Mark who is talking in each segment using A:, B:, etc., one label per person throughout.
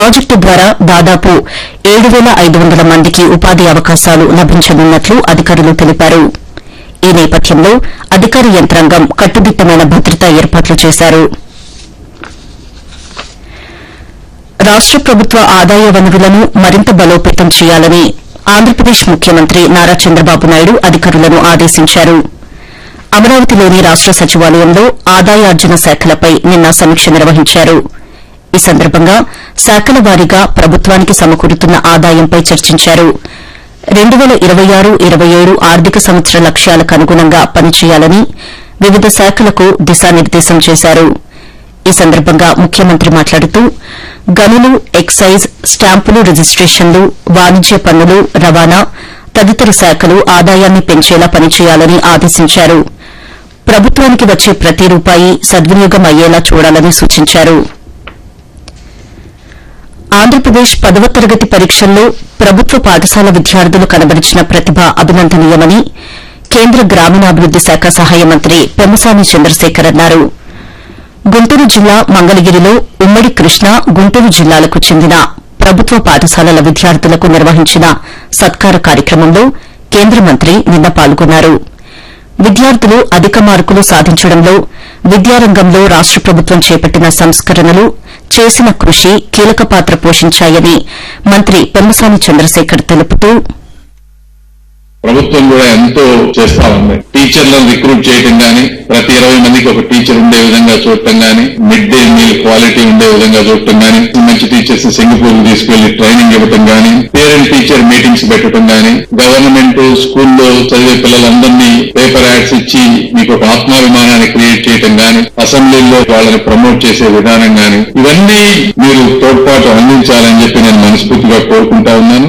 A: project ద్వారా దాదాపు ఏడు పేల ఐదు వందల మందికి ఉపాధి అవకాశాలు లభించనున్నట్లు అధికారులు తెలిపారు ఈ నేపథ్యంలో అధికార యంత్రాంగం కట్టుదిట్టమైన భద్రతా ఏర్పాట్లు చేశారు రాష్ట ప్రభుత్వ ఆదాయ వనరులను మరింత బలోపేతం చేయాలని ఆంధ్రప్రదేశ్ ముఖ్యమంత్రి నారా చంద్రబాబు నాయుడు అధికారులను ఆదేశించారు అమరావతిలోని రాష్ట సచివాలయంలో ఆదాయార్జన శాఖలపై నిన్న సమీక్ష నిర్వహించారు ఈ సందర్భంగా శాఖల వారీగా ప్రభుత్వానికి సమకూరుతున్న ఆదాయంపై చర్చించారు రెండు పేల ఇరవై ఆరు ఇరవై ఏడు ఆర్థిక సంవత్సర లక్ష్యాలకు అనుగుణంగా పనిచేయాలని వివిధ శాఖలకు దిశానిర్దేశం చేశారు ఈ సందర్భంగా ముఖ్యమంత్రి మాట్లాడుతూ గనులు ఎక్సైజ్ స్టాంపులు రిజిస్టేషన్లు వాణిజ్య పన్నులు రవాణా తదితర శాఖలు ఆదాయాన్ని పెంచేలా పనిచేయాలని ఆదేశించారు ప్రభుత్వానికి వచ్చే ప్రతి రూపాయి సద్వినియోగం అయ్యేలా చూడాలని సూచించారు ఆంధ్రప్రదేశ్ పదవ తరగతి పరీక్షల్లో ప్రభుత్వ పాఠశాల విద్యార్థులు కనబరిచిన ప్రతిభ అభినందనీయమని కేంద్ర గ్రామీణాభివృద్ది శాఖ సహాయ మంత్రి పెమ్మసాని చంద్రశేఖర్ అన్నారు గుంటూరు జిల్లా మంగళగిరిలో ఉమ్మడి కృష్ణా గుంటూరు జిల్లాలకు చెందిన ప్రభుత్వ పాఠశాలల విద్యార్థులకు నిర్వహించిన సత్కార కార్యక్రమంలో కేంద్ర మంత్రి నిన్న పాల్గొన్నారు విద్యార్థులు అధిక మార్కులు సాధించడంలో విద్యారంగంలో రాష్ట ప్రభుత్వం చేపట్టిన సంస్కరణలు చేసిన కృషి కీలక పాత్ర పోషించాయని మంత్రి పెమ్మసాని చంద్రశేఖర్ తెలుపుతూ
B: ప్రభుత్వం కూడా ఎంతో చేస్తా ఉంది టీచర్లను రిక్రూట్ చేయటం గాని ప్రతి ఇరవై మందికి ఒక టీచర్ ఉండే విధంగా చూడటం గాని మిడ్ డే మీల్ క్వాలిటీ ఉండే విధంగా చూడటం గాని మంచి టీచర్స్ సింగపూర్ తీసుకెళ్లి ట్రైనింగ్ ఇవ్వటం గాని పేరెంట్ టీచర్ మీటింగ్స్ పెట్టడం గాని గవర్నమెంట్ స్కూల్లో చదివే పిల్లలందరినీ పేపర్ యాడ్స్ ఇచ్చి మీకు ఒక ఆత్మాభిమానాన్ని క్రియేట్ చేయటం గాని అసెంబ్లీలో వాళ్ళని ప్రమోట్ చేసే విధానం గాని ఇవన్నీ మీరు తోడ్పాటు అందించాలని చెప్పి నేను మనస్ఫూర్తిగా కోరుకుంటా ఉన్నాను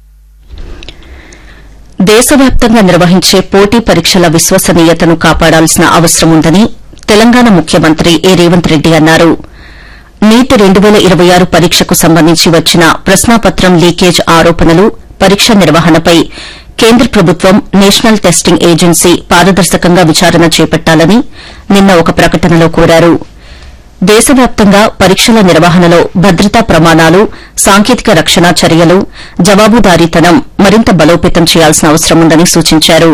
A: దేశవ్యాప్తంగా నిర్వహించే పోటీ పరీక్షల విశ్వసనీయతను కాపాడాల్సిన అవసరం ఉందని తెలంగాణ ముఖ్యమంత్రి ఏ రేవంత్ రెడ్డి అన్నారు నీట్ రెండు పేల ఇరవై ఆరు పరీక్షకు సంబంధించి వచ్చిన ప్రశ్నాపత్రం లీకేజ్ ఆరోపణలు పరీక్ష నిర్వహణపై కేంద్ర ప్రభుత్వం నేషనల్ టెస్టింగ్ ఏజెన్సీ పారదర్శకంగా విచారణ చేపట్టాలని నిన్న ఒక ప్రకటనలో కోరారు దేశవ్యాప్తంగా పరీక్షల నిర్వహణలో భద్రతా ప్రమాణాలు సాంకేతిక రక్షణ చర్యలు జవాబుదారీతనం మరింత బలోపేతం చేయాల్సిన అవసరం ఉందని సూచించారు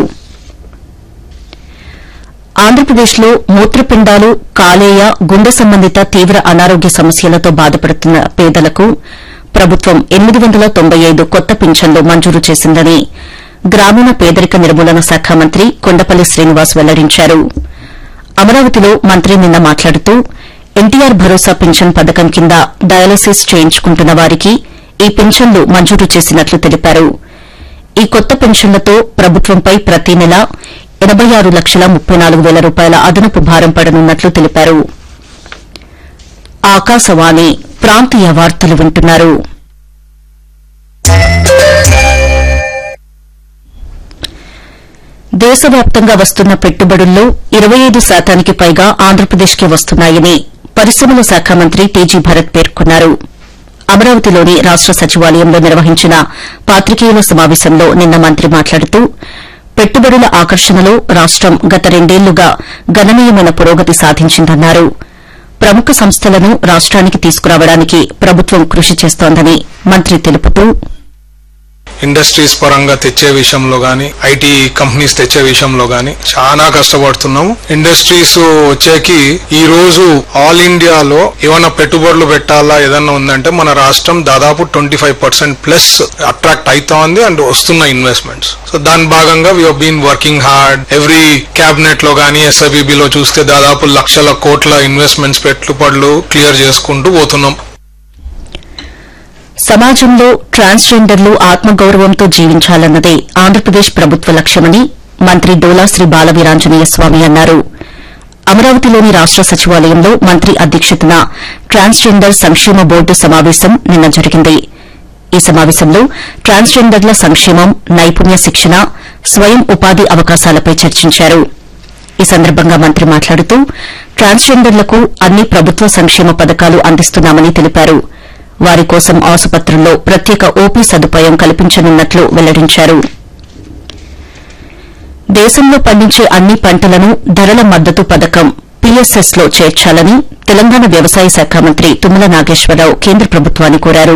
A: ఆంధ్రప్రదేశ్లో మూత్రపిండాలు కాలేయ గుండె సంబంధిత తీవ్ర అనారోగ్య సమస్యలతో బాధపడుతున్న పేదలకు ప్రభుత్వం ఎనిమిది వందల తొంభై ఐదు కొత్త పింఛన్లు మంజూరు చేసిందని గ్రామీణ పేదరిక నిర్మూలన శాఖ మంత్రి కొండపల్లి శ్రీనివాస్ వెల్లడించారు అమరావతిలో మంత్రి నిన్న మాట్లాడుతూ ఎన్టీఆర్ భరోసా పింఛన్ పథకం కింద డయాలసిస్ చేయించుకుంటున్న వారికి ఈ పింఛన్లు మంజూరు చేసినట్లు తెలిపారు ఈ కొత్త పెన్షన్లతో ప్రభుత్వంపై ప్రతి నెల ఎనబై ఆరు లక్షల ముప్పై నాలుగు వేల రూపాయల అదనపు భారం పడనున్నట్లు తెలిపారు ఆకాశవాణి ప్రాంతీయ వార్తలు వింటున్నారు దేశవ్యాప్తంగా వస్తున్న పెట్టుబడుల్లో ఇరవై ఐదు శాతానికి పైగా ఆంధ్రప్రదేశ్కే వస్తున్నాయని పరిశ్రమల శాఖ మంత్రి టీజీ భరత్ పేర్కొన్నారు అమరావతిలోని రాష్ట సచివాలయంలో నిర్వహించిన పాత్రికేయుల సమావేశంలో నిన్న మంత్రి మాట్లాడుతూ పెట్టుబడుల ఆకర్షణలో రాష్టం గత రెండేళ్లుగా గణనీయమైన పురోగతి సాధించిందన్నారు ప్రముఖ సంస్థలను రాష్ట్రానికి తీసుకురావడానికి ప్రభుత్వం కృషి చేస్తోందని మంత్రి తెలుపుతూ
C: ఇండస్ట్రీస్ పరంగా తెచ్చే విషయంలో గానీ ఐటీ కంపెనీస్ తెచ్చే విషయంలో గానీ చాలా కష్టపడుతున్నాము ఇండస్ట్రీస్ వచ్చేకి ఈ రోజు ఆల్ ఇండియాలో ఏమైనా పెట్టుబడులు పెట్టాలా ఏదన్నా ఉందంటే మన రాష్ట్రం దాదాపు twenty five percent plus attract అవుతా ఉంది అండ్ వస్తున్న ఇన్వెస్ట్మెంట్స్ సో దాని భాగంగా we been working hard every cabinet లో గానీ SIBB లో చూస్తే దాదాపు లక్షల కోట్ల ఇన్వెస్ట్మెంట్స్ పెట్టుబడులు క్లియర్ చేసుకుంటూ పోతున్నాం
A: సమాజంలో ట్రాన్స్జెండర్లు ఆత్మగౌరవంతో జీవించాలన్నదే ఆంధ్రప్రదేశ్ ప్రభుత్వ లక్ష్యమని మంత్రి డోలా శ్రీ బాలవీరాంజనేయ స్వామి అన్నారు అమరావతిలోని రాష్ట సచివాలయంలో మంత్రి అధ్యక్షతన ట్రాన్స్జెండర్ సంక్షేమ బోర్డు సమావేశం నిన్న జరిగింది ఈ సమావేశంలో ట్రాన్స్జెండర్ల సంక్షేమం నైపుణ్య శిక్షణ స్వయం ఉపాధి అవకాశాలపై చర్చించారు ఈ సందర్భంగా మంత్రి మాట్లాడుతూ ట్రాన్స్జెండర్లకు అన్ని ప్రభుత్వ సంక్షేమ పథకాలు అందిస్తున్నామని తెలిపారు వారి కోసం ఆసుపత్రుల్లో ప్రత్యేక ఓపీ సదుపాయం కల్పించనున్నట్లు వెల్లడించారు దేశంలో పండించే అన్ని పంటలను ధరల మద్దతు పథకం పీఎస్ఎస్ లో చేర్చాలని తెలంగాణ వ్యవసాయ శాఖ మంత్రి తుమ్మల నాగేశ్వరరావు కేంద్ర ప్రభుత్వాన్ని కోరారు